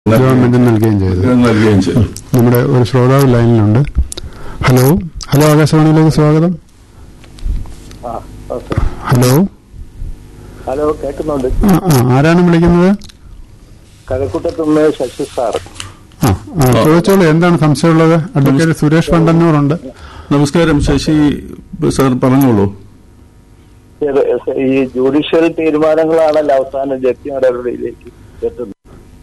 Government നൽകുകയും ചെയ്തത് നൽകുകയും ചെയ്തു നമ്മുടെ ഒരു ശ്രോതാവ് ലൈനിലുണ്ട് ഹലോ ഹലോ ആകാശവാണിയിലേക്ക് സ്വാഗതം ആ, ഓക്കെ. ഹലോ ഹലോ കേൾക്കുന്നുണ്ട് ആ ആ ആരാണ് വിളിക്കുന്നത് കഴക്കൂട്ടത്തുനിന്ന് ശശി സാർ ആ ആ ചോദിച്ചോളൂ എന്താണ് സംശയമുള്ളത് അഡ്വക്കേറ്റ് സുരേഷ് പണ്ടന്നൂറുണ്ട് നമസ്കാരം ശശി സാർ പറഞ്ഞോളൂ ഇത് ഈ ജുഡീഷ്യൽ തീരുമാനങ്ങളാണല്ലോ അവസാനം ജപ്തി നടപടിയിലേക്ക് എത്തുന്നത്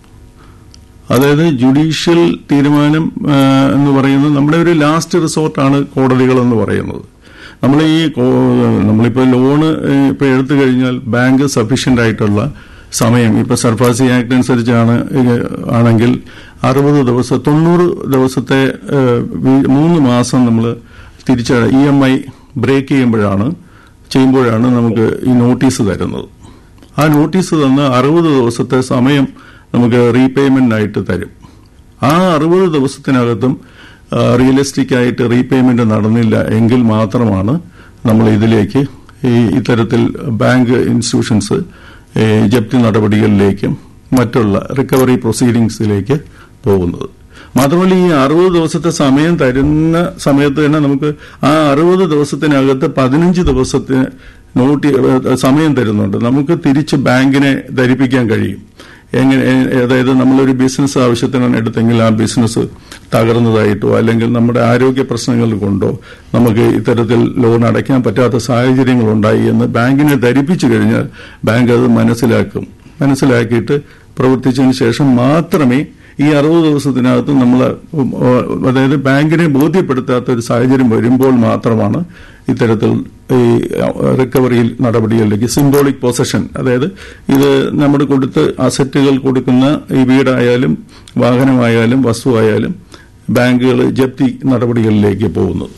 അതായത് ജുഡീഷ്യൽ തീരുമാനം ആ, എന്ന് പറയുന്നത് നമ്മുടെ ഒരു ലാസ്റ്റ് റിസോർട്ടാണ് കോടതികൾ എന്ന് പറയുന്നത് നമ്മൾ ഈ കോ- നമ്മളിപ്പോ ലോണ് ഇപ്പൊ എടുത്തു കഴിഞ്ഞാൽ ബാങ്ക് സഫീഷ്യന്റ് ആയിട്ടുള്ള സമയം ഇപ്പൊ സർഫാസി ആക്ട് അനുസരിച്ചാണ് ഇത് ആണെങ്കിൽ അറുപത് ദിവസം തൊണ്ണൂറ് ദിവസത്തെ ആ, വി- മൂന്ന് മാസം നമ്മൾ തിരിച്ച ഇ എം ഐ ബ്രേക്ക് ചെയ്യുമ്പോഴാണ് ചെയ്യുമ്പോഴാണ് നമുക്ക് ഈ നോട്ടീസ് തരുന്നത് ആ നോട്ടീസ് തന്ന് അറുപത് ദിവസത്തെ സമയം നമുക്ക് റീപേയ്മെന്റിനായിട്ട് തരും ആ അറുപത് ദിവസത്തിനകത്തും റിയലിസ്റ്റിക് ആയിട്ട് റീപേയ്മെന്റ് നടന്നില്ല എങ്കിൽ മാത്രമാണ് നമ്മൾ ഇതിലേക്ക് ഈ ഇത്തരത്തിൽ ബാങ്ക് ഇൻസ്റ്റിറ്റ്യൂഷൻസ് ഈ ജപ്തി നടപടികളിലേക്കും മറ്റുള്ള റിക്കവറി പ്രൊസീഡിങ്സിലേക്ക് പോകുന്നത് മാത്രമല്ല ഈ അറുപത് ദിവസത്തെ സമയം തരുന്ന സമയത്ത് തന്നെ നമുക്ക് ആ അറുപത് ദിവസത്തിനകത്ത് പതിനഞ്ച് ദിവസത്തിന് നോട്ടി സമയം തരുന്നുണ്ട് നമുക്ക് തിരിച്ച് ബാങ്കിനെ ധരിപ്പിക്കാൻ കഴിയും എങ്ങനെ അതായത് നമ്മളൊരു ബിസിനസ് ആവശ്യത്തിനാണ് എടുത്തെങ്കിൽ ആ ബിസിനസ് തകർന്നതായിട്ടോ അല്ലെങ്കിൽ നമ്മുടെ ആരോഗ്യ പ്രശ്നങ്ങൾ കൊണ്ടോ നമുക്ക് ഇത്തരത്തിൽ ലോൺ അടയ്ക്കാൻ പറ്റാത്ത സാഹചര്യങ്ങൾ ഉണ്ടായി എന്ന് ബാങ്കിനെ ധരിപ്പിച്ചു കഴിഞ്ഞാൽ ബാങ്ക് അത് മനസ്സിലാക്കും മനസ്സിലാക്കിയിട്ട് പ്രവർത്തിച്ചതിന് ശേഷം മാത്രമേ ഈ അറുപത് ദിവസത്തിനകത്ത് നമ്മൾ അതായത് ബാങ്കിനെ ബോധ്യപ്പെടുത്താത്ത ഒരു സാഹചര്യം വരുമ്പോൾ മാത്രമാണ് ഇത്തരത്തിൽ ഈ റിക്കവറി നടപടികളിലേക്ക് സിംബോളിക് പൊസഷൻ അതായത് ഇത് നമ്മൾ കൊടുത്ത് അസറ്റുകൾ കൊടുക്കുന്ന ഈ വീടായാലും വാഹനമായാലും വസ്തുവായാലും ബാങ്കുകൾ ജപ്തി നടപടികളിലേക്ക് പോകുന്നത്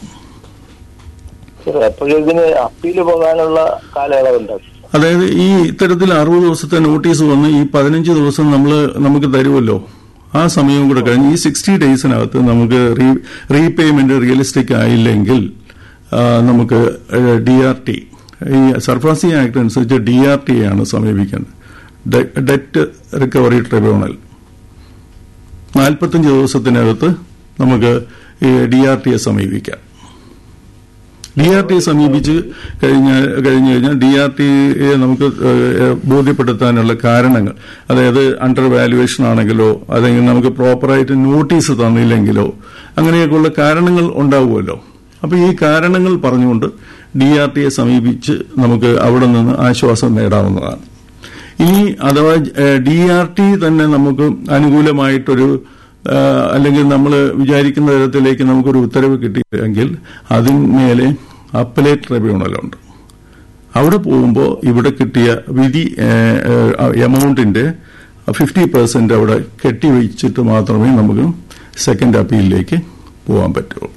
അപ്പോഴും ഇതിന് അപ്പീല് പോകാനുള്ള കാലയളവുണ്ട് അതായത് ഈ ഇത്തരത്തിൽ അറുപത് ദിവസത്തെ നോട്ടീസ് വന്ന് ഈ പതിനഞ്ച് ദിവസം നമ്മൾ നമുക്ക് തരുമല്ലോ ആ സമയവും കൂടെ കഴിഞ്ഞ് ഈ സിക്സ്റ്റി ഡേയ്സിനകത്ത് നമുക്ക് റീപേയ്മെന്റ് റിയലിസ്റ്റിക് ആയില്ലെങ്കിൽ ആ, നമുക്ക് ഡി ആർ ടി ഈ സർഫാസി ആക്ട് അനുസരിച്ച് ഡി ആർ ടി ആണ് സമീപിക്കേണ്ടത് ഡെറ്റ് റിക്കവറി ട്രിബ്യൂണൽ നാൽപ്പത്തഞ്ച് ദിവസത്തിനകത്ത് നമുക്ക് ഈ ഡി ആർ ടിയെ സമീപിക്കാം ഡി ആർ ടി സമീപിച്ച് കഴിഞ്ഞ കഴിഞ്ഞു കഴിഞ്ഞാൽ ഡി ആർ ടിയെ നമുക്ക് ഏഹ്, ബോധ്യപ്പെടുത്താനുള്ള കാരണങ്ങൾ അതായത് അണ്ടർ വാല്യുവേഷൻ ആണെങ്കിലോ അല്ലെങ്കിൽ നമുക്ക് പ്രോപ്പറായിട്ട് നോട്ടീസ് തന്നില്ലെങ്കിലോ അങ്ങനെയൊക്കെയുള്ള കാരണങ്ങൾ ഉണ്ടാവുമല്ലോ അപ്പൊ ഈ കാരണങ്ങൾ പറഞ്ഞുകൊണ്ട് ഡി ആർ ടിയെ സമീപിച്ച് നമുക്ക് അവിടെ നിന്ന് ആശ്വാസം നേടാവുന്നതാണ് ഇനി അഥവാ ഡി ആർ ടി തന്നെ നമുക്ക് അനുകൂലമായിട്ടൊരു ആ, അല്ലെങ്കിൽ നമ്മൾ വിചാരിക്കുന്ന തരത്തിലേക്ക് നമുക്കൊരു ഉത്തരവ് കിട്ടിയില്ലെങ്കിൽ അതിന്മേലെ അപ്പലേറ്റ് ട്രിബ്യൂണലുണ്ട് അവിടെ പോകുമ്പോൾ ഇവിടെ കിട്ടിയ വിധി എമൗണ്ടിന്റെ ഫിഫ്റ്റി പെർസെന്റ് അവിടെ കെട്ടിവെച്ചിട്ട് മാത്രമേ നമുക്ക് സെക്കൻഡ് അപ്പീലിലേക്ക് പോകാൻ പറ്റുള്ളൂ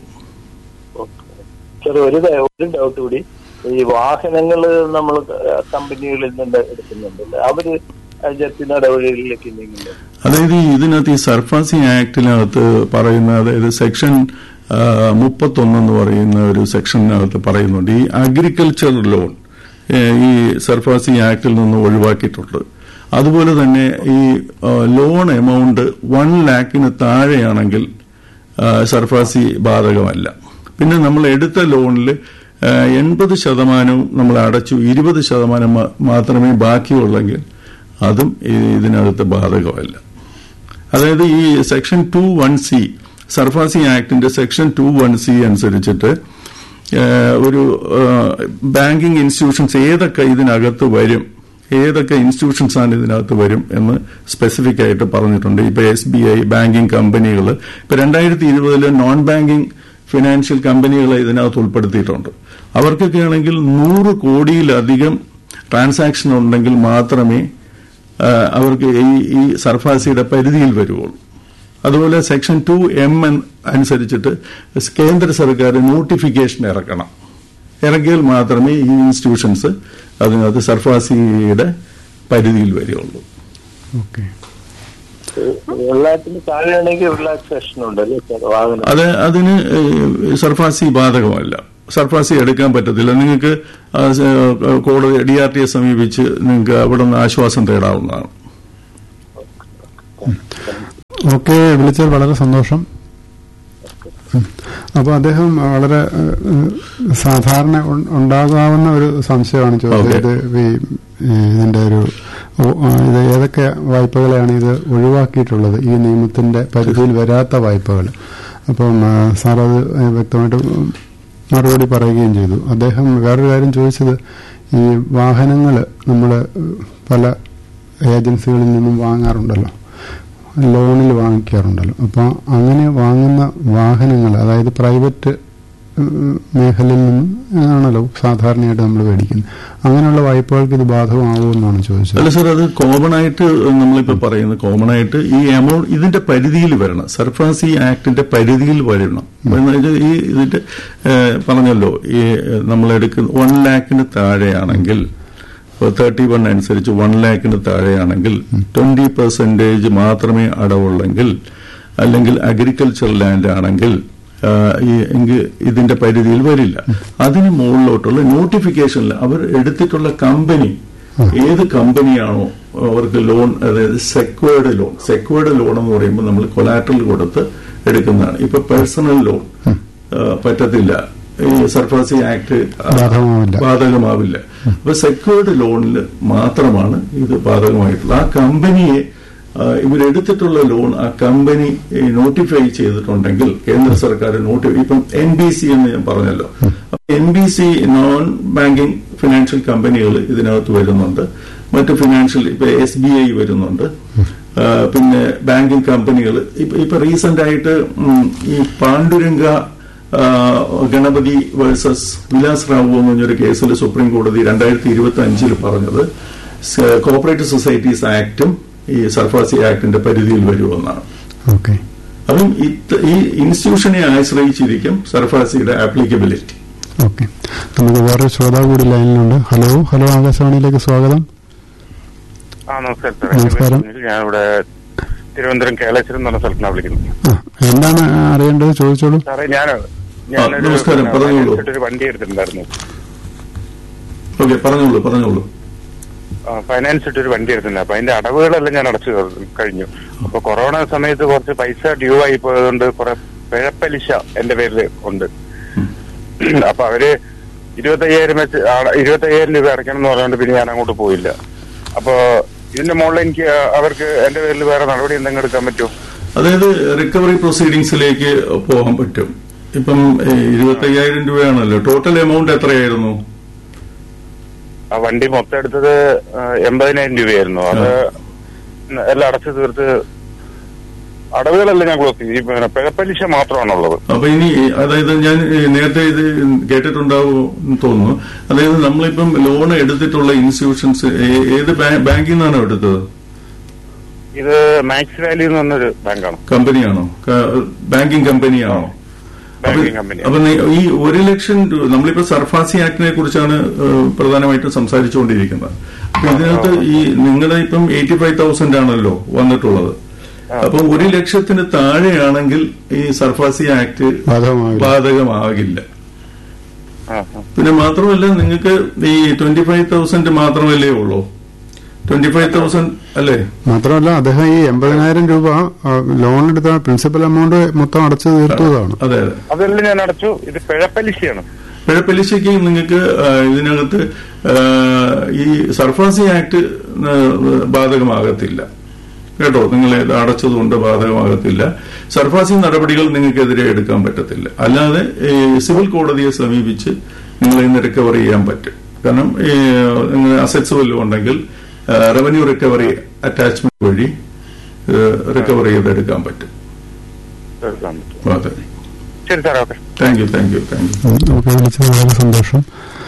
ചെറിയ ഒരു ഡ- ഒരു ഡൗട്ട് കൂടി ഈ വാഹനങ്ങൾ നമ്മൾ കമ്പനികളിൽ നിന്ന് എടുക്കുന്നുണ്ടല്ലോ അവര് ജപ്തി നടപടികളിലേക്ക് നീങ്ങുന്നു അതായത് ഈ ഇതിനകത്ത് ഈ സർഫാസി ആക്ടിനകത്ത് പറയുന്ന അതായത് സെക്ഷൻ മുപ്പത്തൊന്ന് എന്ന് പറയുന്ന ഒരു സെക്ഷനകത്ത് പറയുന്നുണ്ട് ഈ അഗ്രികൾച്ചർ ലോൺ ഈ സർഫാസി ആക്ടിൽ നിന്ന് ഒഴിവാക്കിയിട്ടുണ്ട് അതുപോലെ തന്നെ ഈ ലോൺ എമൗണ്ട് വൺ ലാക്കിന് താഴെയാണെങ്കിൽ ആ, സർഫാസി ബാധകമല്ല പിന്നെ നമ്മൾ എടുത്ത ലോണിൽ എൺപത് ശതമാനവും നമ്മൾ അടച്ചു ഇരുപത് ശതമാനം മാ- മാത്രമേ ബാക്കിയുള്ളെങ്കിൽ അതും ഈ- ഇതിനകത്ത് ബാധകമല്ല അതായത് ഈ section two one C SARFAESI ആക്ടിന്റെ സെക്ഷൻ ടു വൺ സി അനുസരിച്ചിട്ട് ഏഹ്, ഒരു ബാങ്കിങ് ഇൻസ്റ്റിറ്റ്യൂഷൻസ് ഏതൊക്കെ ഇതിനകത്ത് വരും ഏതൊക്കെ ഇൻസ്റ്റിറ്റ്യൂഷൻസ് ആണ് ഇതിനകത്ത് വരും എന്ന് സ്പെസിഫിക് ആയിട്ട് പറഞ്ഞിട്ടുണ്ട് ഇപ്പൊ എസ് ബി ഐ ബാങ്കിങ് കമ്പനികൾ ഇപ്പൊ രണ്ടായിരത്തി ഇരുപതില് നോൺ ബാങ്കിങ് ഫിനാൻഷ്യൽ കമ്പനികളെ ഇതിനകത്ത് ഉൾപ്പെടുത്തിയിട്ടുണ്ട് അവർക്കൊക്കെ ആണെങ്കിൽ നൂറ് കോടിയിലധികം ട്രാൻസാക്ഷൻ ഉണ്ടെങ്കിൽ മാത്രമേ ആ, അവർക്ക് ഈ ഈ സർഫാസിയുടെ പരിധിയിൽ വരുവുള്ളൂ അതുപോലെ സെക്ഷൻ ടു എം അനുസരിച്ചിട്ട് കേന്ദ്ര സർക്കാർ നോട്ടിഫിക്കേഷൻ ഇറക്കണം ഇറക്കിയാൽ മാത്രമേ ഈ ഇൻസ്റ്റിറ്റ്യൂഷൻസ് അതിനകത്ത് സർഫാസിയുടെ പരിധിയിൽ വരികയുള്ളൂ ഓക്കെ വെള്ളത്തിന് താഴെയാണെങ്കിൽ റിലാക്സേഷൻ ഉണ്ടല്ലേ സാർ വാഹനം അത് അതിന് ഏഹ്, സർഫാസി ബാധകമല്ല സർഫാസി എടുക്കാൻ പറ്റത്തില്ല നിങ്ങൾക്ക് ആ, സ- കോടതി ഡി ആർ ടിയെ സമീപിച്ച് നിങ്ങൾക്ക് അവിടെ നിന്ന് ആശ്വാസം തേടാവുന്നതാണ് ഓക്കെ വിളിച്ചത് വളരെ സന്തോഷം അപ്പോൾ അദ്ദേഹം വളരെ ഏഹ്, സാധാരണ ഉ- ഉണ്ടാകാവുന്ന ഒരു സംശയമാണ് ചോദിച്ചത് Okay. ഇത് ഈ ഈ ഇതിന്റെ ഒരു ഓ- ആ, ഇത് ഏതൊക്കെ വായ്പകളെയാണ് ഇത് ഒഴിവാക്കിയിട്ടുള്ളത് ഈ നിയമത്തിന്റെ പരിധിയിൽ വരാത്ത വായ്പകൾ അപ്പം ആ, സാർ അത് വ്യക്തമായിട്ട് മറുപടി പറയുകയും ചെയ്തു അദ്ദേഹം വേറൊരു കാര്യം ചോദിച്ചത് ഈ വാഹനങ്ങൾ നമ്മൾ പല ഏജൻസികളിൽ നിന്നും വാങ്ങാറുണ്ടല്ലോ ലോണിൽ വാങ്ങിക്കാറുണ്ടല്ലോ അപ്പോൾ അങ്ങനെ വാങ്ങുന്ന വാഹനങ്ങൾ അതായത് പ്രൈവറ്റ് ഉം, മേഖലയിൽ നിന്നും ആണല്ലോ സാധാരണയായിട്ട് നമ്മൾ മേടിക്കുന്നത് അങ്ങനെയുള്ള വായ്പകൾക്ക് ഇത് ബാധകമാവുമെന്നാണ് ചോദിച്ചത് അല്ല സാർ അത് കോമൺ ആയിട്ട് നമ്മളിപ്പോ പറയുന്നത് കോമൺ ആയിട്ട് ഈ എമൗണ്ട് ഇതിന്റെ പരിധിയിൽ വരണം സർഫാസി ആക്ടിന്റെ പരിധിയിൽ വരണം അതായത് ഈ ഇതിന്റെ ഏഹ്, പറഞ്ഞല്ലോ ഈ നമ്മൾ എടുക്കുന്ന വൺ ലാഖിന് താഴെയാണെങ്കിൽ തേർട്ടി വൺ അനുസരിച്ച് വൺ ലാഖിന് താഴെയാണെങ്കിൽ ട്വന്റി പെർസെന്റേജ് മാത്രമേ അടവുള്ളെങ്കിൽ അല്ലെങ്കിൽ അഗ്രികൾച്ചർ ലാൻഡ് ആണെങ്കിൽ ആ, ഈ എങ്കിൽ ഇതിന്റെ പരിധിയിൽ വരില്ല അതിന് മുകളിലോട്ടുള്ള നോട്ടിഫിക്കേഷനിൽ അവർ എടുത്തിട്ടുള്ള കമ്പനി ഏത് കമ്പനിയാണോ അവർക്ക് ലോൺ അതായത് സെക്വേർഡ് ലോൺ സെക്വേർഡ് ലോൺ എന്ന് പറയുമ്പോൾ നമ്മൾ കൊലാറ്ററൽ കൊടുത്ത് എടുക്കുന്നതാണ് ഇപ്പൊ പേഴ്സണൽ ലോൺ പറ്റത്തില്ല ഈ സർഫാസി ആക്ട് ബാധകമാവില്ല. ബാധകമാവില്ല അപ്പൊ സെക്വേർഡ് ലോണിൽ മാത്രമാണ് ഇത് ബാധകമായിട്ടുള്ളത് ആ കമ്പനിയെ ആ, ഇവരെടുത്തിട്ടുള്ള ലോൺ ആ കമ്പനി നോട്ടിഫൈ ചെയ്തിട്ടുണ്ടെങ്കിൽ കേന്ദ്ര സർക്കാർ നോട്ടിഫൈ ഇപ്പം എൻ ബി സി എന്ന് ഞാൻ പറഞ്ഞല്ലോ N B C non banking financial കമ്പനികൾ ഇതിനകത്ത് വരുന്നുണ്ട് മറ്റ് ഫിനാൻഷ്യൽ ഇപ്പൊ എസ് ബി ഐ വരുന്നുണ്ട് ആ, പിന്നെ ബാങ്കിങ് കമ്പനികൾ ഇപ്പൊ ഇപ്പൊ റീസെന്റ് ആയിട്ട് ഉം, ഈ പാണ്ഡുരംഗ ആ, ഗണപതി വേഴ്സസ് വിലാസ് റാവു എന്ന് പറഞ്ഞൊരു കേസിൽ സുപ്രീം കോടതി രണ്ടായിരത്തി ഇരുപത്തി അഞ്ചിൽ പറഞ്ഞത് സ- കോപ്പറേറ്റീവ് സൊസൈറ്റീസ് ആക്ടും ഈ സർഫാസി ആക്ടിന്റെ പരിധിയിൽ വരുമെന്നാണ് ഓക്കെ അപ്പം ഇത് ഈ ഇൻസ്റ്റിറ്റ്യൂഷനെ ആശ്രയിച്ചിരിക്കും സർഫാസിയുടെ ആപ്ലിക്കബിലിറ്റി ഓക്കെ നമുക്ക് വേറൊരു ശ്രോതാവ് കൂടി ലൈനിലുണ്ട് ഹലോ ഹലോ ആകാശവാണിയിലേക്ക് സ്വാഗതം ആ നമസ്കാരം സാർ എന്റെ പേര് നമസ്കാരം. സുനിൽ. ഞാൻ ഇവിടെ തിരുവനന്തപുരം കേളശ്ശേരി എന്ന് പറഞ്ഞ സ്ഥലത്താണ് വിളിക്കുന്നത് ആ എന്താണ് അറിയേണ്ടത് ചോദിച്ചോളൂ സാറേ ഞാൻ നമസ്കാരം, പറഞ്ഞോളൂ. ഒരു വണ്ടി എടുത്തിട്ടുണ്ടായിരുന്നു ഓക്കെ പറഞ്ഞോളൂ പറഞ്ഞോളൂ ആ, ഫൈനാൻസ് ഇട്ടൊരു വണ്ടി എടുത്തിട്ടുണ്ട് അപ്പൊ അതിന്റെ അടവുകളെല്ലാം ഞാൻ അടച്ചു കഴിഞ്ഞു അപ്പൊ കൊറോണ സമയത്ത് കുറച്ച് പൈസ ഡ്യൂ ആയി പോയതുകൊണ്ട് കുറെ പിഴപ്പലിശ എന്റെ പേരിൽ ഉണ്ട് അപ്പൊ അവര് ഇരുപത്തയ്യായിരം വെച്ച് ആ- ഇരുപത്തയ്യായിരം രൂപ അടയ്ക്കണം എന്ന് പറഞ്ഞുകൊണ്ട് പിന്നെ ഞാൻ അങ്ങോട്ട് പോയില്ല അപ്പൊ ഇതിന്റെ മുകളിൽ എനിക്ക് അവർക്ക് എന്റെ പേരിൽ വേറെ നടപടി എന്തെങ്കിലും എടുക്കാൻ പറ്റുമോ അതായത് റിക്കവറി പ്രൊസീഡിങ്സിലേക്ക് പോകാൻ പറ്റും ഇപ്പം ഇരുപത്തി അയ്യായിരം രൂപയാണല്ലോ ടോട്ടൽ എമൗണ്ട് എത്രയായിരുന്നു ആ വണ്ടി മൊത്തം എടുത്തത് ആ, എൺപതിനായിരം രൂപയായിരുന്നു അത് എല്ലാം അടച്ചു തീർത്ത് അടവുകളെല്ലാം ഞാൻ ക്ലോസ് ചെയ്തു ഈ പിന്നെ പിഴപ്പലിശ മാത്രമാണുള്ളത് അപ്പൊ ഇനി അതായത് ഞാൻ ഏ, നേരത്തെ ഇത് കേട്ടിട്ടുണ്ടാവും എന്ന് തോന്നുന്നു അതായത് നമ്മളിപ്പം ലോൺ എടുത്തിട്ടുള്ള ഇൻസ്റ്റിറ്റ്യൂഷൻസ് ഏ- ഏത് ബാ- ബാങ്കിൽ നിന്നാണോ എടുത്തത് ഇത് മാക്സ് വാല്യൂ എന്ന് പറഞ്ഞൊരു ബാങ്കാണ് കമ്പനിയാണോ ക- ബാങ്കിങ് കമ്പനിയാണോ അപ്പൊ ബാങ്കിങ് കമ്പനി അപ്പൊ നി- ഈ ഒരു ലക്ഷം രൂപ നമ്മളിപ്പോ സർഫാസി ആക്ടിനെ കുറിച്ചാണ് ഏഹ്, പ്രധാനമായിട്ടും സംസാരിച്ചുകൊണ്ടിരിക്കുന്നത് അപ്പൊ ഇതിനകത്ത് ഈ നിങ്ങളുടെ ഇപ്പം എയ്റ്റി ഫൈവ് തൗസൻഡ് ആണല്ലോ വന്നിട്ടുള്ളത് അപ്പൊ ഒരു ലക്ഷത്തിന് താഴെയാണെങ്കിൽ ഈ സർഫാസി ആക്ട് ബാധകമാവില്ല. ബാധകമാകില്ല ആ, ആ. പിന്നെ മാത്രമല്ല നിങ്ങൾക്ക് ഈ ട്വന്റി ഫൈവ് തൗസൻഡ് മാത്രമല്ലേ ഉള്ളൂ ട്വന്റി ഫൈവ് തൗസൻഡ് അല്ലേ മാത്രമല്ല അദ്ദേഹം ഈ എൺപതിനായിരം രൂപ ആ, ലോൺ എടുത്ത പ്രിൻസിപ്പൽ എമൗണ്ട് മൊത്തം അടച്ചു തീർത്തതാണ് അതെ അതെ അതെല്ലാം ഞാൻ അടച്ചു ഇത് പിഴപ്പലിശയാണ് പിഴപ്പലിശയ്ക്ക് നിങ്ങൾക്ക് ആ, ഇതിനകത്ത് ആ, ഈ സർഫാസി ആക്ട് ആ, ബാധകമാകത്തില്ല കേട്ടോ നിങ്ങൾ ഇത് അടച്ചതുകൊണ്ട് ബാധകമാകത്തില്ല സർഫാസി നടപടികൾ നിങ്ങൾക്കെതിരെ എടുക്കാൻ പറ്റത്തില്ല അല്ലാതെ ഈ സിവിൽ കോടതിയെ സമീപിച്ച് നിങ്ങൾ ഇന്ന് റിക്കവർ ചെയ്യാൻ പറ്റും കാരണം ഈ നിങ്ങൾ അസറ്റ്സ് വല്ലതും ഉണ്ടെങ്കിൽ റവന്യൂ റിക്കവറി അറ്റാച്ച്മെന്റ് വഴി റിക്കവർ ചെയ്തെടുക്കാൻ പറ്റും തീർക്കാൻ പറ്റും അതെ ശരി sir okay thank you thank you thank you ഉം, നമുക്ക് വിളിച്ചത് വളരെ സന്തോഷം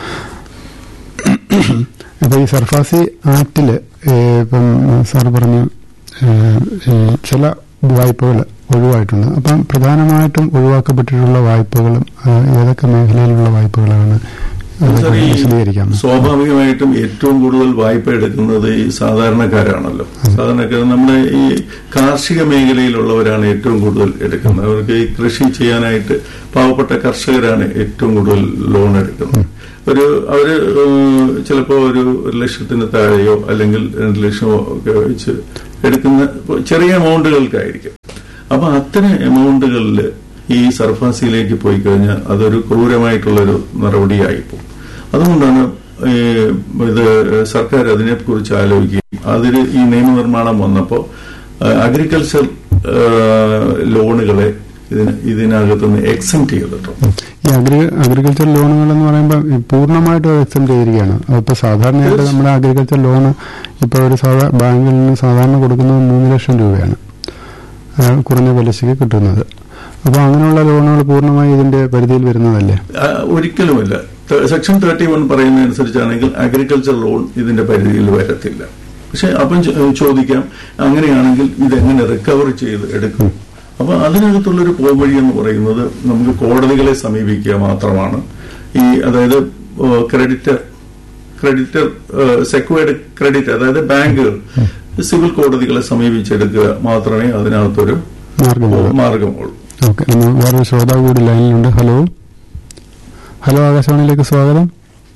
അപ്പൊ ഈ സർഫാസി ആക്ടില് ഏ, ഇപ്പം സാർ പറഞ്ഞു ഏ, ഈ ചില വായ്പകൾ ഒഴിവായിട്ടുണ്ട് അപ്പം പ്രധാനമായിട്ടും ഒഴിവാക്കപ്പെട്ടിട്ടുള്ള വായ്പകളും ആ, ഏതൊക്കെ മേഖലയിലുള്ള വായ്പകളാണ് അതൊക്കെ സാർ, ഈ വിശദീകരിക്കാം സ്വാഭാവികമായിട്ടും ഏറ്റവും കൂടുതൽ വായ്പ എടുക്കുന്നത് ഈ സാധാരണക്കാരാണല്ലോ സാധാരണക്കാർ നമ്മുടെ ഈ കാർഷിക മേഖലയിലുള്ളവരാണ് ഏറ്റവും കൂടുതൽ എടുക്കുന്നത് അവർക്ക് ഈ കൃഷി ചെയ്യാനായിട്ട് പാവപ്പെട്ട കർഷകരാണ് ഏറ്റവും കൂടുതൽ ലോൺ എടുക്കുന്നത് ഒരു അവര് ഏഹ്, ചിലപ്പോ ഒരു ഒരു ലക്ഷത്തിന് താഴെയോ അല്ലെങ്കിൽ രണ്ട് ലക്ഷമോ ഒക്കെ വെച്ച് എടുക്കുന്ന ചെറിയ എമൗണ്ടുകൾക്കായിരിക്കും അപ്പൊ അത്തരം എമൗണ്ടുകളിൽ ഈ സർഫാസിയിലേക്ക് പോയി കഴിഞ്ഞാൽ അതൊരു ക്രൂരമായിട്ടുള്ളൊരു നടപടിയായിപ്പോകും അതുകൊണ്ടാണ് ഈ ഇത് സർക്കാർ അതിനെക്കുറിച്ച് ആലോചിക്കുകയും അതിൽ ഈ നിയമനിർമ്മാണം വന്നപ്പോൾ അഗ്രികൾച്ചർ ലോണുകളെ ഇതിന് ഇതിനകത്തുനിന്ന് എക്സെപ്റ്റ് ചെയ്തിട്ടുണ്ട് ഈ അഗ്രി അഗ്രികൾച്ചർ ലോണുകൾ എന്ന് പറയുമ്പോൾ ഈ പൂർണ്ണമായിട്ടും എക്സ്റ്റെൻഡ് ചെയ്തിരിക്കുകയാണ് അതിപ്പോൾ സാധാരണയായിട്ട് നമ്മുടെ അഗ്രികൾച്ചർ ലോൺ ഇപ്പോൾ ഒരു സാധാ ബാങ്കിൽ നിന്ന് സാധാരണ കൊടുക്കുന്നത് മൂന്ന് ലക്ഷം രൂപയാണ് ആ, കുറഞ്ഞ പലിശയ്ക്ക് കിട്ടുന്നത് അപ്പോൾ അങ്ങനെയുള്ള ലോണുകൾ പൂർണ്ണമായി ഇതിന്റെ പരിധിയിൽ വരുന്നതല്ലേ ആ, ഒരിക്കലുമല്ല ത- സെക്ഷൻ തേർട്ടി വൺ പറയുന്നതനുസരിച്ചാണെങ്കിൽ അഗ്രികൾച്ചർ ലോൺ ഇതിന്റെ പരിധിയിൽ വരത്തില്ല പക്ഷെ അപ്പം ചോ- ചോദിക്കാം അങ്ങനെയാണെങ്കിൽ ഇതെങ്ങനെ റിക്കവർ ചെയ്ത് എടുക്കും അപ്പൊ അതിനകത്തുള്ളൊരു പോംവഴി എന്ന് പറയുന്നത് നമുക്ക് കോടതികളെ സമീപിക്കുക മാത്രമാണ് ഈ അതായത് ക്രെഡിറ്റർ ക്രെഡിറ്റർ സെക്വേർഡ് ക്രെഡിറ്റ് അതായത് ബാങ്കുകൾ സിവിൽ കോടതികളെ സമീപിച്ചെടുക്കുക മാത്രമേ അതിനകത്തൊരു മാർഗമുള്ളൂ മാർഗമുള്ളൂ ഓക്കെ നമ്മൾ വേറൊരു ശ്രോതാവ് കൂടി ലൈനിലുണ്ട് ഹലോ ഹലോ ആകാശവാണിയിലേക്ക് സ്വാഗതം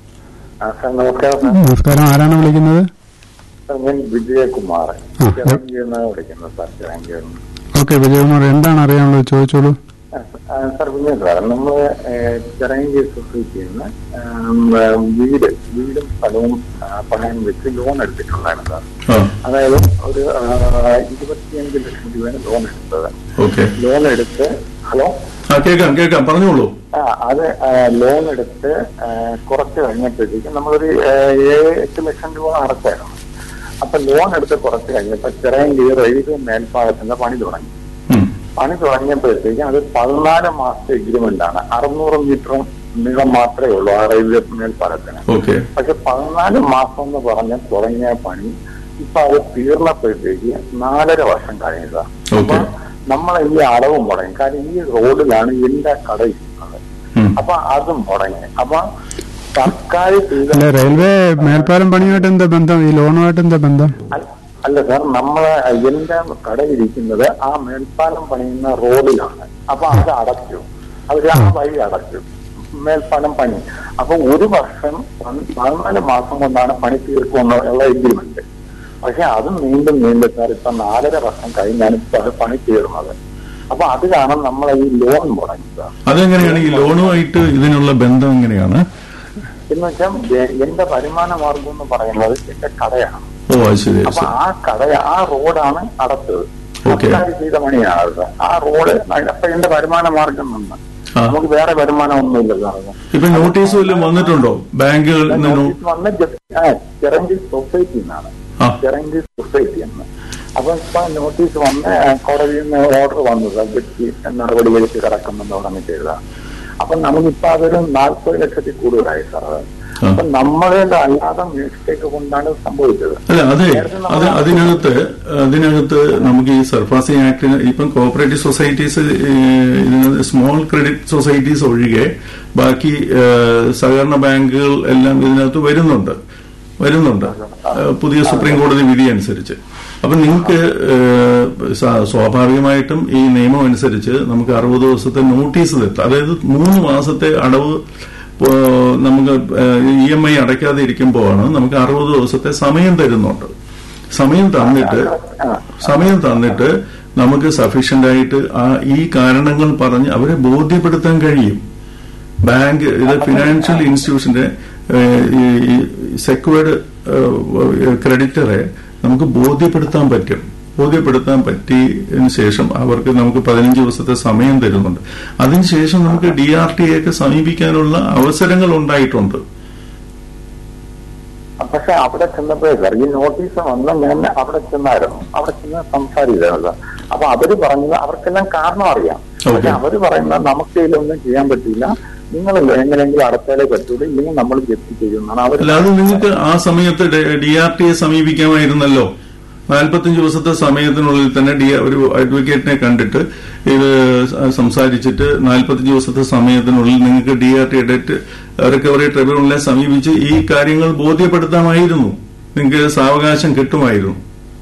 ആ, സാർ നമസ്കാരം സാർ. നമസ്കാരം ആരാണ് വിളിക്കുന്നത് സാർ ഞാൻ വിജയകുമാർ ആ. ചിറങ്കിയിൽ നിന്നാണ് വിളിക്കുന്നത് സാർ ചിറങ്കിയിൽ നിന്ന്. ഓക്കെ വിജയകുമാർ എന്താണ് അറിയാനുള്ളത് ചോദിച്ചോളൂ ആ, ആ, സാർ പിന്നെ സാർ നമ്മൾ ചിറങ്കി സൊസൈറ്റിയിൽ നിന്ന് ഉം, ഉം, വീട് വീടും സ്ഥലവും ആ, പണയം വെച്ച് ലോൺ എടുത്തിട്ടുണ്ടായിരുന്നു സാർ ആ അതായത് ഒരു ആ, ഇരുപത്തിയഞ്ച് ലക്ഷം രൂപയാണ് ലോൺ എടുത്തത് ഓക്കെ ലോൺ എടുത്ത് ഹലോ ആ കേൾക്കാം കേൾക്കാം പറഞ്ഞോളൂ ആ അത് ആ, ലോൺ എടുത്ത് ആ, കുറച്ച് കഴിഞ്ഞപ്പോഴത്തേക്കും നമ്മളൊരു ആ, ഏഴ് എട്ട് ലക്ഷം രൂപ അടച്ചായിരുന്നു അപ്പൊ ലോൺ എടുത്ത് കുറച്ച് കഴിഞ്ഞപ്പോ ചിറയങ്കി റെയിൽവേ മേൽപ്പാലത്തിന്റെ പണി തുടങ്ങി ഉം. പണി തുടങ്ങിയപ്പോഴത്തേക്കും അത് പതിനാല് മാസത്തെ എഗ്രിമെന്റ് ആണ് അറുന്നൂറ് മീറ്റർ നീളം മാത്രമേ ഉള്ളൂ ആ റെയിൽവേ മേൽപ്പാലത്തിന് ഓക്കെ പക്ഷെ പതിനാല് മാസം എന്ന് പറഞ്ഞ് തുടങ്ങിയ പണി ഇപ്പൊ അത് തീർന്നപ്പോഴത്തേക്ക് നാലര വർഷം കഴിഞ്ഞതാ അപ്പൊ ഓക്കെ നമ്മളെ ഈ അടവ് മുടങ്ങി കാരണം ഈ റോഡിലാണ് എന്റെ കട ഇരിക്കുന്നത് ഉം. അപ്പൊ അതും മുടങ്ങി അപ്പൊ സർക്കാർ ചെയ്ത അല്ല റെയിൽവേ മേൽപ്പാലം പണിയുമായിട്ട് എന്താ ബന്ധം ഈ ലോണുമായിട്ട് എന്താ ബന്ധം അല്ല- അല്ല സാർ നമ്മളെ എന്റെ കട ഇരിക്കുന്നത് ആ മേൽപ്പാലം പണിയുന്ന റോഡിലാണ് അപ്പൊ അത് അടച്ചു അവർ ആ വഴി അടച്ചു മേൽപ്പാലം പണി അപ്പൊ ഒരു വർഷം പ- പതിനാല് മാസം കൊണ്ടാണ് പണി തീർക്കുമെന്നുള്ള എഗ്രിമെന്റ് പക്ഷെ അത് നീണ്ടും നീണ്ടും സാർ ഇപ്പൊ നാലര വർഷം കഴിഞ്ഞാണ് ഇപ്പൊ അത് പണി തീർന്നത് അപ്പൊ അത് കാരണം നമ്മളെ ഈ ലോൺ മുടങ്ങി സാർ അതെങ്ങനെയാണ് ഈ ലോണുമായിട്ട് ഇതിനുള്ള ബന്ധം എങ്ങനെയാണ് എന്ന് വെച്ചാൽ എ- എന്റെ വരുമാന മാർഗം എന്ന് പറയുന്നത് എന്റെ കടയാണ് ഓ അത് ശരി അപ്പൊ ശരി ആ കട ആ റോഡാണ് അടച്ചത് ഓക്കെ. സർക്കാർ ചെയ്ത പണിയാണ് അത്. ആ റോഡ് അപ്പൊ എന്റെ വരുമാന മാർഗം നിന്ന് ആ. നമുക്ക് വേറെ വരുമാനം ഒന്നുമില്ല സാറേ ഇപ്പൊ നോട്ടീസ് വല്ലതും വന്നിട്ടുണ്ടോ ബാങ്കുകളിൽ നിന്ന് നോ- നോട്ടീസ് വന്ന് ജസ്റ്റ് ആ, ചിറങ്കി സൊസൈറ്റി എന്നാണ് ആ ചിറങ്കി സൊസൈറ്റി എന്ന് അപ്പൊ ഇപ്പൊ നോട്ടീസ് വന്ന് ആ, കോടതിയിൽ നിന്ന് ഓർഡർ വന്നത് ജപ്തി നടപടികളിലേക്ക് കിടക്കുമെന്ന് പറഞ്ഞിട്ട് എഴുതാം അപ്പൊ നമുക്കിപ്പോ അതൊരു നാൽപ്പത് ലക്ഷത്തിൽ കൂടുതലായി സാർ അത് ആ. അപ്പൊ നമ്മളുടെ അല്ലാതെ മിസ്റ്റേക്ക് കൊണ്ടാണ് സംഭവിച്ചത് അല്ല അതെ നേരത്തെ അത് നമ്മൾ- അതിനകത്ത് അതിനകത്ത് നമുക്ക് ഈ സർഫാസി ആക്ടിന് ഇപ്പം cooperative societies small credit societies ഒഴികെ ബാക്കി ഏഹ്, സഹകരണ ബാങ്കുകൾ എല്ലാം ഇതിനകത്ത് വരുന്നുണ്ട് വരുന്നുണ്ട് ഏഹ്, പുതിയ സുപ്രീം കോടതി വിധി അനുസരിച്ച് അപ്പൊ നിങ്ങൾക്ക് ഏഹ്, സ- സ്വാഭാവികമായിട്ടും ഈ നിയമം അനുസരിച്ച് നമുക്ക് അറുപത് ദിവസത്തെ നോട്ടീസ് തരും അതായത് മൂന്ന് മാസത്തെ അടവ് ഇപ്പോ നമുക്ക് ഇ എം ഐ അടയ്ക്കാതെ ഇരിക്കുമ്പോഴാണ് നമുക്ക് അറുപത് ദിവസത്തെ സമയം തരുന്നുണ്ട് സമയം തന്നിട്ട് സമയം തന്നിട്ട് നമുക്ക് സഫീഷ്യന്റ് ആയിട്ട് ആ ഈ കാരണങ്ങൾ പറഞ്ഞ് അവരെ ബോധ്യപ്പെടുത്താൻ കഴിയും ബാങ്ക് ഇത് ഫിനാൻഷ്യൽ ഇൻസ്റ്റിറ്റ്യൂഷന്റെ സെക്വേർഡ് ക്രെഡിറ്ററെ നമുക്ക് ബോധ്യപ്പെടുത്താൻ പറ്റും ബോധ്യപ്പെടുത്താൻ പറ്റിയതിനു ശേഷം അവർക്ക് നമുക്ക് പതിനഞ്ച് ദിവസത്തെ സമയം തരുന്നുണ്ട് അതിനുശേഷം നമുക്ക് ഡി ആർ ടി ഒക്കെ സമീപിക്കാനുള്ള അവസരങ്ങൾ ഉണ്ടായിട്ടുണ്ട് പക്ഷെ അവിടെ ചെന്നപ്പോഴേ സാർ ഈ നോട്ടീസ് വന്ന ഞാൻ അവിടെ ചെന്നായിരുന്നു അവിടെ ചെന്ന് സംസാരിച്ചായിരുന്നു അപ്പൊ അവര് പറഞ്ഞത് അവർക്കെല്ലാം കാരണം അറിയാം പക്ഷെ Okay. അവര് പറയുന്നത് നമുക്ക് ഇതിലൊന്നും ചെയ്യാൻ പറ്റില്ല നിങ്ങൾ എങ്ങനെയെങ്കിലും അടച്ചാലേ പറ്റൂല ഇല്ലെങ്കിൽ നമ്മൾ ജപ്തി ചെയ്യുന്നതാണ് അവർ അല്ലാതെ നിങ്ങൾക്ക് ആ സമയത്ത് ഡി ആർ ടിയെ സമീപിക്കാമായിരുന്നല്ലോ നാൽപ്പത്തഞ്ച് ദിവസത്തെ സമയത്തിനുള്ളിൽ തന്നെ ഡി ഒരു അഡ്വക്കേറ്റിനെ കണ്ടിട്ട് ഇത് സ- സംസാരിച്ചിട്ട് നാൽപ്പത്തഞ്ച് ദിവസത്തെ സമയത്തിനുള്ളിൽ നിങ്ങൾക്ക് D R T debt recovery ട്രിബ്യൂണലിനെ സമീപിച്ച് ഈ കാര്യങ്ങൾ ബോധ്യപ്പെടുത്താമായിരുന്നു നിങ്ങൾക്ക് സാവകാശം കിട്ടുമായിരുന്നു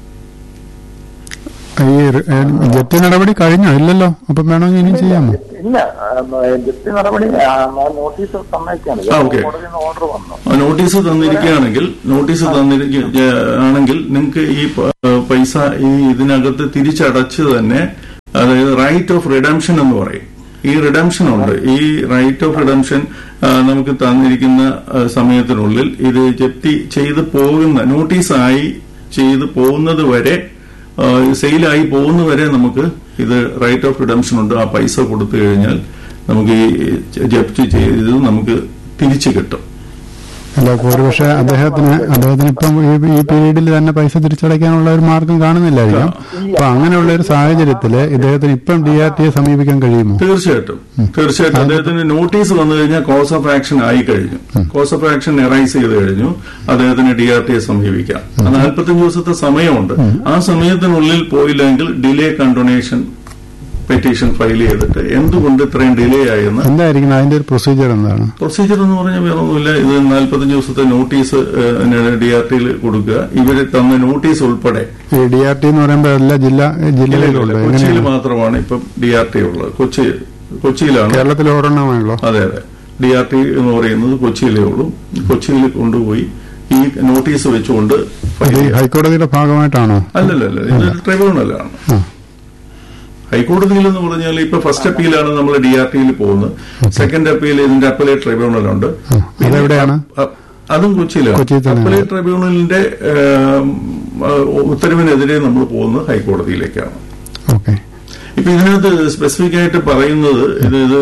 ഈ റി- ഏ, ജപ്തി നടപടി കഴിഞ്ഞോ ഇല്ലല്ലോ അപ്പം വേണമെങ്കിൽ ഇനി ചെയ്യാമോ ഇല്ല ആ, ജപ്തി നടപടി ആ, നോട്ടീസ് സമ്മതിക്കാണ് ആ, okay. കോടതിയിൽ നിന്ന് ഓർഡർ വന്നു ആ നോട്ടീസ് തന്നിരിക്കുകയാണെങ്കിൽ നോട്ടീസ് തന്നിരിക്കുക ആണെങ്കിൽ നിങ്ങൾക്ക് ഈ പ- പൈസ ഈ ഇതിനകത്ത് തിരിച്ചടച്ച് തന്നെ അതായത് റൈറ്റ് ഓഫ് റിഡംഷൻ എന്ന് പറയും ഈ റിഡംഷൻ ഉണ്ട് ഈ റൈറ്റ് ഓഫ് റിഡംഷൻ നമുക്ക് തന്നിരിക്കുന്ന ആ, സമയത്തിനുള്ളിൽ ഇത് ജപ്തി ചെയ്ത് പോകുന്ന നോട്ടീസായി ചെയ്ത് പോകുന്നത് വരെ സെയിലായി പോകുന്നത് വരെ നമുക്ക് ഇത് റൈറ്റ് ഓഫ് റിഡംഷൻ ഉണ്ട് ആ പൈസ കൊടുത്തു കഴിഞ്ഞാൽ നമുക്ക് ഈ ജപ്തി ചെയ്തത് നമുക്ക് തിരിച്ചു കിട്ടും അല്ല ഇപ്പൊ ഒരുപക്ഷെ അദ്ദേഹത്തിന് അദ്ദേഹത്തിന് ഇപ്പം ഈ- ഈ പീരീഡിൽ തന്നെ പൈസ തിരിച്ചടയ്ക്കാനുള്ള ഒരു മാർഗം കാണുന്നില്ലായിരിക്കാം അപ്പൊ അങ്ങനെയുള്ള ഒരു സാഹചര്യത്തില് ഇദ്ദേഹത്തിന് ഇപ്പം ഡി ആർ ടിയെ സമീപിക്കാൻ കഴിയുമോ തീർച്ചയായിട്ടും തീർച്ചയായിട്ടും അദ്ദേഹത്തിന് നോട്ടീസ് വന്നു കഴിഞ്ഞാൽ കോസ് ഓഫ് ആക്ഷൻ ആയി കഴിഞ്ഞു കോസ് ഓഫ് ആക്ഷൻ എറൈസ് ചെയ്ത് കഴിഞ്ഞു അദ്ദേഹത്തിന് ഡി ആർ ടിയെ സമീപിക്കാം നാൽപ്പത്തഞ്ച് ദിവസത്തെ സമയമുണ്ട് ആ സമയത്തിനുള്ളിൽ പോയില്ലെങ്കിൽ ഡിലേ കണ്ടൊണേഷൻ പെറ്റീഷൻ ഫയൽ ചെയ്തിട്ട് എന്തുകൊണ്ട് ഇത്രയും ഡിലേ ആയെന്ന് എന്തായിരിക്കും അതിന്റെ ഒരു പ്രൊസീജിയർ എന്താണ് പ്രൊസീജിയർ എന്ന് പറഞ്ഞാൽ വേറെ ഒന്നുമില്ല ഇത് നാൽപ്പത്തഞ്ച് ദിവസത്തെ നോട്ടീസ് ഡി ആർ ടിയിൽ കൊടുക്കുക ഇവര് തന്ന നോട്ടീസ് ഉൾപ്പെടെ ഈ ഡി ആർ ടി എന്ന് പറയുമ്പോൾ എല്ലാ ജില്ല ജില്ലകളിലുണ്ട് കൊച്ചിയിൽ എങ്ങനെയാണ് മാത്രമാണ് ഇപ്പം ഡി ആർ ടി ഉള്ളത് കൊച്ചി കൊച്ചിയിലാണ് കേരളത്തിൽ ഒരെണ്ണമാണല്ലോ അതെ അതെ ഡി ആർ ടി എന്ന് പറയുന്നത് കൊച്ചിയിലേ ഉള്ളൂ കൊച്ചിയിൽ കൊണ്ടുപോയി ഈ നോട്ടീസ് വെച്ചുകൊണ്ട് അത് ഈ ഹൈക്കോടതിയുടെ ഭാഗമായിട്ടാണോ അല്ലല്ല ഇത് ട്രിബ്യൂണലാണ് ആ. ഹൈക്കോടതിയിൽ എന്ന് പറഞ്ഞാൽ ഇപ്പൊ ഫസ്റ്റ് അപ്പീലാണ് നമ്മൾ ഡി ആർ ടിയിൽ പോകുന്നത് സെക്കൻഡ് അപ്പീൽ ഇതിന്റെ അപ്പലേറ്റ് ട്രിബ്യൂണലുണ്ട് ആ. അതെവിടെയാണ് അ- അതും കൊച്ചിയിലാണ് കൊച്ചിയിൽ തന്നെയാണ്. അപ്പലേറ്റ് ട്രിബ്യൂണലിന്റെ ഏം, ആ, ഉത്തരവിനെതിരെ നമ്മൾ പോകുന്നത് ഹൈക്കോടതിയിലേക്കാണ് ഓക്കെ ഇപ്പൊ ഇതിനകത്ത് സ്പെസിഫിക് ആയിട്ട് പറയുന്നത് ഇത് ഇത്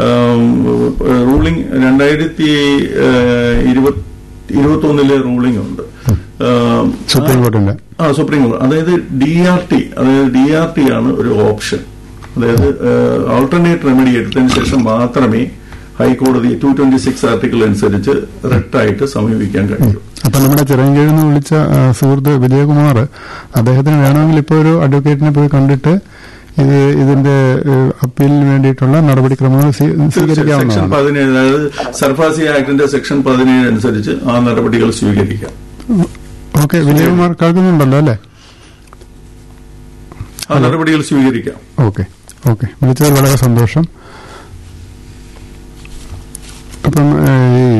റൂളിംഗ് രണ്ടായിരത്തി ഇരുപത്തൊന്നിലെ റൂളിംഗ് ഉണ്ട് ആം, സുപ്രീം കോർട്ടിന്റെ ആ സുപ്രീം കോടതി അതായത് ഡി ആർ ടി അതായത് ഡി ആർ ടി ആണ് ഒരു ഓപ്ഷൻ അതായത് ആൾട്ടർനേറ്റ് റെമഡി എടുത്തതിന് ശേഷം മാത്രമേ ഹൈക്കോടതി ടു ട്വന്റി സിക്സ് ആർട്ടിക്കിൾ അനുസരിച്ച് റെക്ടായിട്ട് സമീപിക്കാൻ കഴിയൂ അപ്പൊ നമ്മുടെ ചിറങ്കീഴിൽ നിന്ന് വിളിച്ച ആ, സുഹൃത്ത് വിജയകുമാർ അദ്ദേഹത്തിന് വേണമെങ്കിൽ ഇപ്പോൾ ഒരു അഡ്വക്കേറ്റിനെ പോയി കണ്ടിട്ട് ഇത് ഇതിന്റെ ഏഹ്, അപ്പീലിന് വേണ്ടിയിട്ടുള്ള നടപടിക്രമങ്ങൾ സ്വീ- സെക്ഷൻ സ്വീകരിക്കാവുന്നതാണ് പതിനേഴ് അതായത് സർഫാസി ആക്ടിന്റെ സെക്ഷൻ പതിനേഴ് അനുസരിച്ച് ആ നടപടികൾ സ്വീകരിക്കാം ഓക്കെ വിജയകുമാർ കേൾക്കുന്നുണ്ടല്ലോ അല്ലേ ആ നടപടികൾ സ്വീകരിക്കാം ഓക്കെ ഓക്കെ വിളിച്ചതിൽ വളരെ സന്തോഷം അപ്പം ഏഹ്, ഈ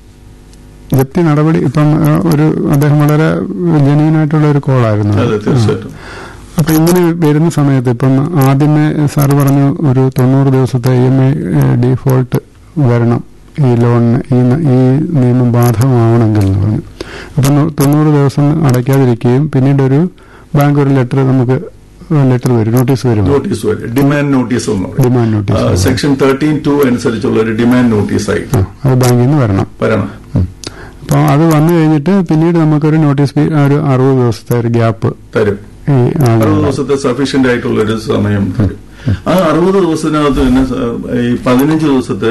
ജപ്തി നടപടി ഇപ്പം ഏഹ്, ഒരു അദ്ദേഹം വളരെ ജെന്യൂനായിട്ടുള്ള ഒരു കോളായിരുന്നു അതെ തീർച്ചയായിട്ടും അപ്പൊ ഇങ്ങനെ വരുന്ന സമയത്ത് ഇപ്പം ആദ്യമേ സാറ് പറഞ്ഞു ഒരു തൊണ്ണൂറ് ദിവസത്തെ ഇ എം ഐ ഡിഫോൾട്ട് വരണം ഈ ലോണിന് ഈ ന- ഈ നിയമം ബാധകമാവണമെങ്കിൽ എന്ന് പറഞ്ഞു അപ്പം നൂ- തൊണ്ണൂറ് ദിവസം അടയ്ക്കാതിരിക്കുകയും പിന്നീട് ഒരു ബാങ്ക് ഒരു ലെറ്റർ നമുക്ക് ലെറ്റർ വരും നോട്ടീസ് വരും നോട്ടീസ് വരും ഡിമാൻഡ് നോട്ടീസ് എന്ന് പറയും demand notice section thirteen two അനുസരിച്ചുള്ള ഒരു ഡിമാൻഡ് നോട്ടീസായി ആ, അത് ബാങ്കിൽ നിന്ന് വരണം വരണം അപ്പോൾ അത് വന്നു കഴിഞ്ഞിട്ട് പിന്നീട് നമുക്കൊരു നോട്ടീസ് പീ- ഒരു അറുപത് ദിവസത്തെ ഒരു ഗ്യാപ്പ് തരും ഈ അറുപത് ആളുകളുടെ ദിവസത്തെ സഫീഷ്യന്റ് ആയിട്ടുള്ള ഒരു സമയം തരും ആ അറുപത് ദിവസത്തിനകത്ത് തന്നെ സ- ഈ പതിനഞ്ച് ദിവസത്തെ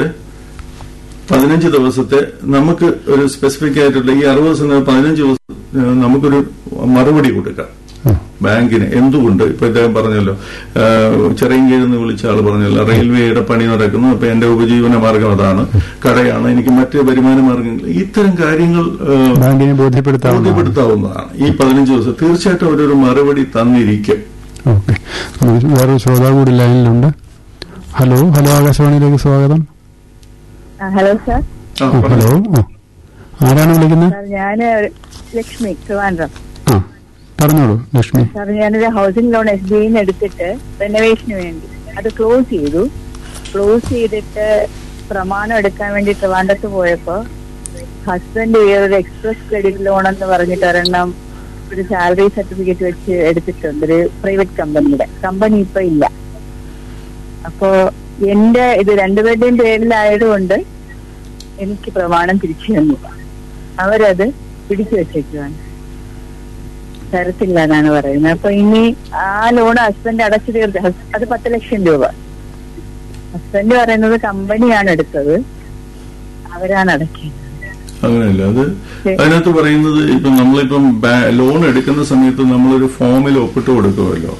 പതിനഞ്ച് ദിവസത്തെ നമുക്ക് ഒരു സ്പെസിഫിക് ആയിട്ടുള്ള ഈ അറുപത് ദിവസം പതിനഞ്ച് ദിവസം ഏഹ്, നമുക്കൊരു മറുപടി കൊടുക്കാം ഉം. ബാങ്കിന് എന്തുകൊണ്ട് ഇപ്പൊ ഇദ്ദേഹം പറഞ്ഞല്ലോ ചെറിയങ്കീഴെന്ന് വിളിച്ച ആള് പറഞ്ഞല്ലോ റെയിൽവേയുടെ പണി നടക്കുന്നു അപ്പൊ എന്റെ ഉപജീവന മാർഗം അതാണ് കടയാണ് എനിക്ക് മറ്റ് വരുമാന മാർഗങ്ങൾ ഇത്തരം കാര്യങ്ങൾ ഏഹ്, ബാങ്കിനെ ബോധ്യപ്പെടുത്താവുന്നതാണ് ബോധ്യപ്പെടുത്താവുന്നതാണ് ഈ പതിനഞ്ച് ദിവസം തീർച്ചയായിട്ടും അവരൊരു മറുപടി തന്നിരിക്കും ഓക്കെ വേറൊരു ശ്രോതാവ് കൂടി ലൈനിലുണ്ട് ഹലോ ഹലോ ആകാശവാണിയിലേക്ക് സ്വാഗതം ആ, ഹലോ സാർ ആ, ആ, പറഞ്ഞോ. ഹലോ ആ. ആരാണ് വിളിക്കുന്നത് സാർ ഞാന് ലക്ഷ്മി ട്രിവാൻഡ്രം ആ പറഞ്ഞോളൂ ലക്ഷ്മി സാർ ഞാനൊരു ഹൗസിംഗ് ലോൺ എസ് ബി ഐന്ന് എടുത്തിട്ട് റെനോവേഷന് വേണ്ടി അത് ക്ലോസ് ചെയ്തു ക്ലോസ് ചെയ്തിട്ട് പ്രമാണം എടുക്കാൻ വേണ്ടി ട്രിവാൻഡ്രത്ത് പോയപ്പോ ഹസ്ബൻഡ് വേറൊരു എക്സ്പ്രസ് ക്രെഡിറ്റ് ലോൺ എന്ന് പറഞ്ഞിട്ട് ഒരെണ്ണം ഒരു സാലറി സർട്ടിഫിക്കറ്റ് വെച്ച് എടുത്തിട്ടുണ്ട് ഒരു പ്രൈവറ്റ് കമ്പനിയുടെ കമ്പനി ഇപ്പൊ ഇല്ല അപ്പോ എന്റെ ഇത് രണ്ടുപേരുടെയും പേരിലായതുകൊണ്ട് എനിക്ക് പ്രമാണം തിരിച്ചു തന്നു അവരത് പിടിച്ചു വെച്ചേക്കുവാണ് തരത്തില്ല എന്നാണ് പറയുന്നത് അപ്പൊ ഇനി ആ ലോൺ ഹസ്ബൻഡ് അടച്ചു തീർത്ത് ഹസ്- അത് പത്ത് ലക്ഷം രൂപ ഹസ്ബൻഡ് പറയുന്നത് കമ്പനിയാണ് എടുത്തത് അവരാണ് അടക്കിയത് അങ്ങനെയല്ല അത് അതിനകത്ത് പറയുന്നത് ഇപ്പൊ നമ്മളിപ്പം ബാ- ലോൺ എടുക്കുന്ന സമയത്ത് നമ്മളൊരു ഫോമിൽ ഒപ്പിട്ട് കൊടുക്കുമല്ലോ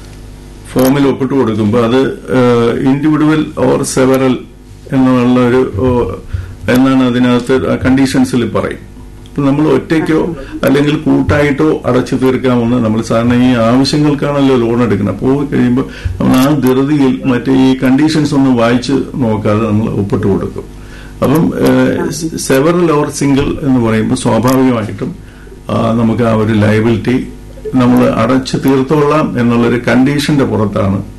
ഫോമിൽ ഒപ്പിട്ട് കൊടുക്കുമ്പോൾ അത് ഇൻഡിവിജ്വൽ ഓർ സെവറൽ എന്നുള്ള ഒരു ഓ, എന്നാണ് അതിനകത്ത് കണ്ടീഷൻസിൽ പറയും ഇപ്പൊ നമ്മൾ ഒറ്റയ്ക്കോ അല്ലെങ്കിൽ കൂട്ടായിട്ടോ അടച്ചു തീർക്കാമെന്ന് നമ്മൾ സാധാരണ ഈ ആവശ്യങ്ങൾക്കാണല്ലോ ലോൺ എടുക്കുന്നത് പോയി കഴിയുമ്പോൾ നമ്മൾ ആ ധൃതിയിൽ മറ്റേ ഈ കണ്ടീഷൻസ് ഒന്നും വായിച്ച് നോക്കാതെ നമ്മൾ ഒപ്പിട്ട് കൊടുക്കും അപ്പം സെവറൽ ഓർ സിംഗിൾ എന്ന് പറയുമ്പോൾ സ്വാഭാവികമായിട്ടും ആ, നമുക്ക് ആ ഒരു ലയബിലിറ്റി നമ്മൾ അടച്ചു തീർത്തോളാം എന്നുള്ളൊരു കണ്ടീഷന്റെ പുറത്താണ്